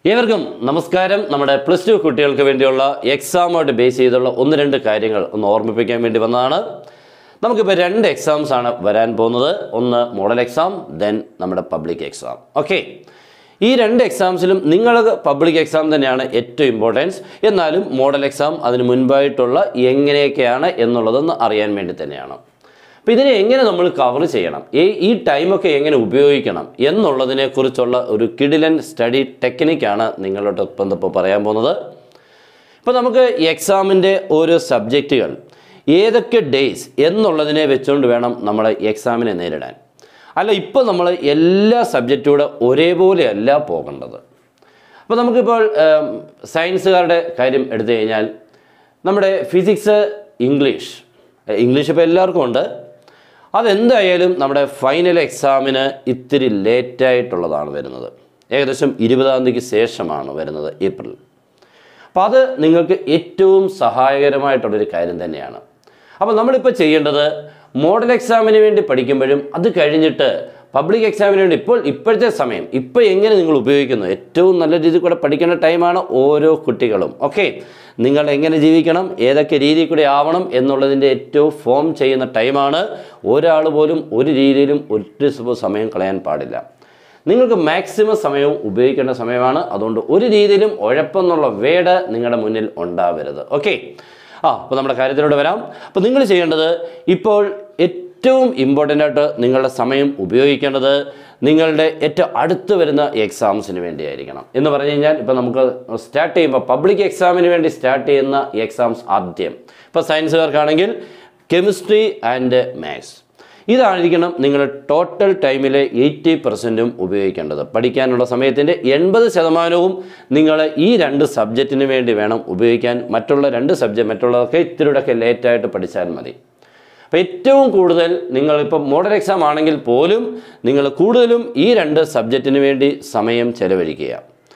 ഏവർക്കും നമസ്കാരം നമ്മുടെ പ്ലസ് ടു കുട്ടികൾക്ക് വേണ്ടിയുള്ള എക്സാമായിട്ട് ബേസ് ചെയ്തുള്ള ഒന്ന് രണ്ട് കാര്യങ്ങൾ ഒന്ന് ഓർമ്മിപ്പിക്കാൻ വേണ്ടി വന്നതാണ് നമുക്കിപ്പോൾ രണ്ട് എക്സാംസ് ആണ് വരാൻ പോകുന്നത് ഒന്ന് മോഡൽ എക്സാം ദെൻ നമ്മുടെ പബ്ലിക് എക്സാം ഓക്കെ ഈ രണ്ട് എക്സാംസിലും നിങ്ങൾ പബ്ലിക് എക്സാം തന്നെയാണ് ഏറ്റവും ഇമ്പോർട്ടൻസ് എന്നാലും മോഡൽ എക്സാം അതിന് മുൻപായിട്ടുള്ള എങ്ങനെയൊക്കെയാണ് എന്നുള്ളതൊന്ന് അറിയാൻ വേണ്ടി തന്നെയാണ് അപ്പോൾ ഇതിനെ എങ്ങനെ നമ്മൾ കവർ ചെയ്യണം ഈ ഈ ടൈമൊക്കെ എങ്ങനെ ഉപയോഗിക്കണം എന്നുള്ളതിനെക്കുറിച്ചുള്ള ഒരു കിടിലൻ സ്റ്റഡി ടെക്നിക്കാണ് നിങ്ങളോടൊപ്പം ഇപ്പോൾ പറയാൻ പോകുന്നത് ഇപ്പോൾ നമുക്ക് എക്സാമിൻ്റെ ഓരോ സബ്ജക്റ്റുകൾ ഏതൊക്കെ ഡേയ്സ് എന്നുള്ളതിനെ വെച്ചുകൊണ്ട് വേണം നമ്മൾ എക്സാമിനെ നേരിടാൻ അല്ല ഇപ്പോൾ നമ്മൾ എല്ലാ സബ്ജക്റ്റൂടെ ഒരേപോലെയല്ല പോകേണ്ടത് അപ്പോൾ നമുക്കിപ്പോൾ ഏം, സയൻസുകാരുടെ കാര്യം എടുത്തു കഴിഞ്ഞാൽ നമ്മുടെ ഫിസിക്സ് ഇംഗ്ലീഷ് ഏ, ഇംഗ്ലീഷ് ഇപ്പോൾ എല്ലാവർക്കും ഉണ്ട് അതെന്തായാലും നമ്മുടെ ഫൈനൽ എക്സാമിന് ഇത്തിരി ലേറ്റായിട്ടുള്ളതാണ് വരുന്നത് ഏകദേശം ഇരുപതാം തീയതിക്ക് ശേഷമാണ് വരുന്നത് ഏപ്രിൽ അപ്പോൾ അത് നിങ്ങൾക്ക് ഏറ്റവും സഹായകരമായിട്ടുള്ളൊരു കാര്യം തന്നെയാണ് അപ്പോൾ നമ്മളിപ്പോൾ ചെയ്യേണ്ടത് മോഡൽ എക്സാമിന് വേണ്ടി പഠിക്കുമ്പോഴും അത് കഴിഞ്ഞിട്ട് പബ്ലിക് എക്സാമിന് വേണ്ടി ഇപ്പോൾ ഇപ്പോഴത്തെ സമയം ഇപ്പോൾ എങ്ങനെ നിങ്ങൾ ഉപയോഗിക്കുന്നു ഏറ്റവും നല്ല രീതിയിൽ കൂടെ പഠിക്കേണ്ട ടൈമാണ് ഓരോ കുട്ടികളും ഓക്കെ നിങ്ങൾ എങ്ങനെ ജീവിക്കണം ഏതൊക്കെ രീതിയിൽ കൂടെ ആവണം എന്നുള്ളതിൻ്റെ ഏറ്റവും ഫോം ചെയ്യുന്ന ടൈമാണ് ഒരാൾ പോലും ഒരു രീതിയിലും ഒരു സമയം കളയാൻ പാടില്ല നിങ്ങൾക്ക് മാക്സിമം സമയവും ഉപയോഗിക്കേണ്ട സമയമാണ് അതുകൊണ്ട് ഒരു രീതിയിലും ഉഴപ്പെന്നുള്ള വേട് നിങ്ങളുടെ മുന്നിൽ ഉണ്ടാവരുത് ഓക്കെ ആ അപ്പോൾ നമ്മുടെ കാര്യത്തിലൂടെ വരാം അപ്പോൾ നിങ്ങൾ ചെയ്യേണ്ടത് ഇപ്പോൾ ഏറ്റവും ഇമ്പോർട്ടൻ്റ് ആയിട്ട് നിങ്ങളുടെ സമയം ഉപയോഗിക്കേണ്ടത് നിങ്ങളുടെ ഏറ്റവും അടുത്ത് വരുന്ന എക്സാംസിന് വേണ്ടിയായിരിക്കണം എന്ന് പറഞ്ഞു കഴിഞ്ഞാൽ ഇപ്പോൾ നമുക്ക് സ്റ്റാർട്ട് ചെയ്യുമ്പോൾ പബ്ലിക് എക്സാമിന് വേണ്ടി സ്റ്റാർട്ട് ചെയ്യുന്ന എക്സാംസ് ആദ്യം ഇപ്പോൾ സയൻസുകാർക്കാണെങ്കിൽ കെമിസ്ട്രി ആൻഡ് മാത്സ് ഇതായിരിക്കണം നിങ്ങൾ ടോട്ടൽ ടൈമിലെ എയ്റ്റി പെർസെൻറ്റും ഉപയോഗിക്കേണ്ടത് പഠിക്കാനുള്ള സമയത്തിൻ്റെ എൺപത് ശതമാനവും നിങ്ങൾ ഈ രണ്ട് സബ്ജക്റ്റിന് വേണ്ടി വേണം ഉപയോഗിക്കാൻ മറ്റുള്ള രണ്ട് സബ്ജക്റ്റ് മറ്റുള്ളതൊക്കെ ഇത്തിരിയുടെയൊക്കെ ലേറ്റായിട്ട് പഠിച്ചാൽ മതി അപ്പോൾ ഏറ്റവും കൂടുതൽ നിങ്ങളിപ്പോൾ മോഡൽ എക്സാം ആണെങ്കിൽ പോലും നിങ്ങൾ കൂടുതലും ഈ രണ്ട് സബ്ജക്റ്റിന് വേണ്ടി സമയം ചെലവഴിക്കുക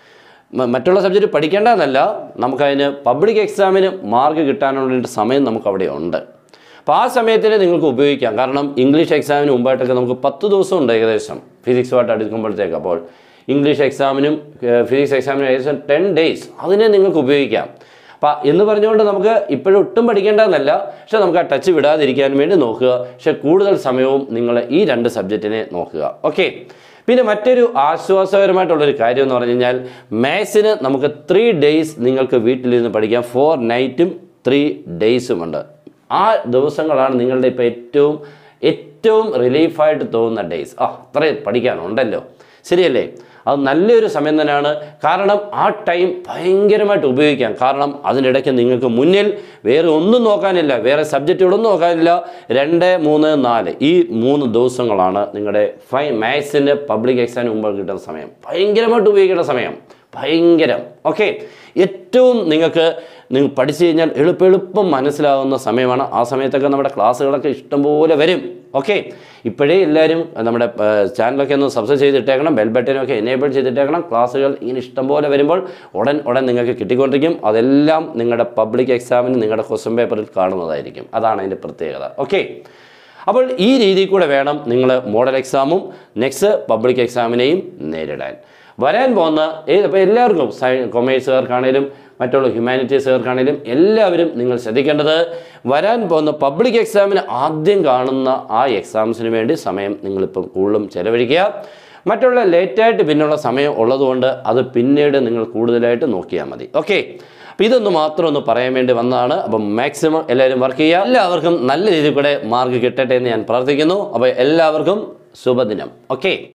മ- മറ്റുള്ള സബ്ജക്റ്റ് പഠിക്കേണ്ടതെന്നല്ല നമുക്കതിന് പബ്ലിക് എക്സാമിന് മാർക്ക് കിട്ടാനുള്ള സമയം നമുക്ക് അവിടെ ഉണ്ട് അപ്പോൾ ആ സമയത്തിന് നിങ്ങൾക്ക് ഉപയോഗിക്കാം കാരണം ഇംഗ്ലീഷ് എക്സാമിന് മുമ്പായിട്ടൊക്കെ നമുക്ക് പത്ത് ദിവസം ഉണ്ട് ഏകദേശം ഫിസിക്സുമായിട്ട് അടുക്കുമ്പോഴത്തേക്ക് അപ്പോൾ ഇംഗ്ലീഷ് എക്സാമിനും ഫിസിക്സ് എക്സാമിനും ഏകദേശം ടെൻ ഡേയ്സ് അതിനെ നിങ്ങൾക്ക് ഉപയോഗിക്കാം അപ്പോൾ എന്ന് പറഞ്ഞുകൊണ്ട് നമുക്ക് ഇപ്പോഴും ഒട്ടും പഠിക്കേണ്ടതെന്നല്ല പക്ഷേ നമുക്ക് ആ ടച്ച് വിടാതിരിക്കാൻ വേണ്ടി നോക്കുക പക്ഷേ കൂടുതൽ സമയവും നിങ്ങൾ ഈ രണ്ട് സബ്ജക്റ്റിനെ നോക്കുക ഓക്കെ പിന്നെ മറ്റൊരു ആശ്വാസകരമായിട്ടുള്ളൊരു കാര്യം എന്ന് പറഞ്ഞു കഴിഞ്ഞാൽ മാത്സിന് നമുക്ക് ത്രീ ഡേയ്സ് നിങ്ങൾക്ക് വീട്ടിലിരുന്ന് പഠിക്കാം ഫോർ നൈറ്റും ത്രീ ഡേയ്സും ഉണ്ട് ആ ദിവസങ്ങളാണ് നിങ്ങളുടെ ഇപ്പോൾ ഏറ്റവും ഏറ്റവും റിലീഫായിട്ട് തോന്നുന്ന ഡേയ്സ് ആ അത്രയും പഠിക്കാനുണ്ടല്ലോ ശരിയല്ലേ അത് നല്ലൊരു സമയം തന്നെയാണ് കാരണം ആ ടൈം ഭയങ്കരമായിട്ട് ഉപയോഗിക്കാം കാരണം അതിനിടയ്ക്ക് നിങ്ങൾക്ക് മുന്നിൽ വേറെ ഒന്നും നോക്കാനില്ല വേറെ സബ്ജക്റ്റുകളൊന്നും നോക്കാനില്ല രണ്ട് മൂന്ന് നാല് ഈ മൂന്ന് ദിവസങ്ങളാണ് നിങ്ങളുടെ ഫൈ മാത്സിൻ്റെ പബ്ലിക് എക്സാമിന് മുമ്പ് കിട്ടുന്ന സമയം ഭയങ്കരമായിട്ട് ഉപയോഗിക്കേണ്ട സമയം ഭയങ്കരം ഓക്കെ ഏറ്റവും നിങ്ങൾക്ക് നിങ്ങൾ പഠിച്ചു കഴിഞ്ഞാൽ എളുപ്പം എളുപ്പം മനസ്സിലാവുന്ന സമയമാണ് ആ സമയത്തൊക്കെ നമ്മുടെ ക്ലാസ്സുകളൊക്കെ ഇഷ്ടംപോലെ വരും ഓക്കെ ഇപ്പോഴേ എല്ലാവരും നമ്മുടെ ആ, ചാനലൊക്കെ ഒന്ന് സബ്സ്ക്രൈബ് ചെയ്തിട്ടേക്കണം ബെൽ ബട്ടനൊക്കെ എനേബിൾ ചെയ്തിട്ടേക്കണം ക്ലാസ്സുകൾ ഇങ്ങനെ ഇഷ്ടംപോലെ വരുമ്പോൾ ഉടൻ ഉടൻ നിങ്ങൾക്ക് കിട്ടിക്കൊണ്ടിരിക്കും അതെല്ലാം നിങ്ങളുടെ പബ്ലിക് എക്സാമിന് നിങ്ങളുടെ ക്വസ്റ്റ്യൻ പേപ്പറിൽ കാണുന്നതായിരിക്കും അതാണ് അതിൻ്റെ പ്രത്യേകത ഓക്കെ അപ്പോൾ ഈ രീതിയിൽ കൂടെ വേണം നിങ്ങൾ മോഡൽ എക്സാമും നെക്സ്റ്റ് പബ്ലിക് എക്സാമിനെയും നേരിടാൻ വരാൻ പോകുന്ന ഏത് ഇപ്പോൾ എല്ലാവർക്കും സയ കൊമേഴ്സുകാർക്കാണേലും മറ്റുള്ള ഹ്യൂമാനിറ്റീസുകാർക്കാണേലും എല്ലാവരും നിങ്ങൾ ശ്രദ്ധിക്കേണ്ടത് വരാൻ പോകുന്ന പബ്ലിക് എക്സാമിന് ആദ്യം കാണുന്ന ആ എക്സാംസിന് വേണ്ടി സമയം നിങ്ങളിപ്പം കൂടുതലും ചെലവഴിക്കുക മറ്റുള്ള ലേറ്റായിട്ട് പിന്നുള്ള സമയം ഉള്ളതുകൊണ്ട് അത് പിന്നീട് നിങ്ങൾ കൂടുതലായിട്ട് നോക്കിയാൽ മതി ഓക്കെ അപ്പോൾ ഇതൊന്ന് മാത്രം ഒന്ന് പറയാൻ വേണ്ടി വന്നതാണ് അപ്പം മാക്സിമം എല്ലാവരും വർക്ക് ചെയ്യുക എല്ലാവർക്കും നല്ല രീതിയിൽ കൂടെ മാർക്ക് കിട്ടട്ടെ എന്ന് ഞാൻ പ്രാർത്ഥിക്കുന്നു അപ്പോൾ എല്ലാവർക്കും ശുഭദിനം ഓക്കെ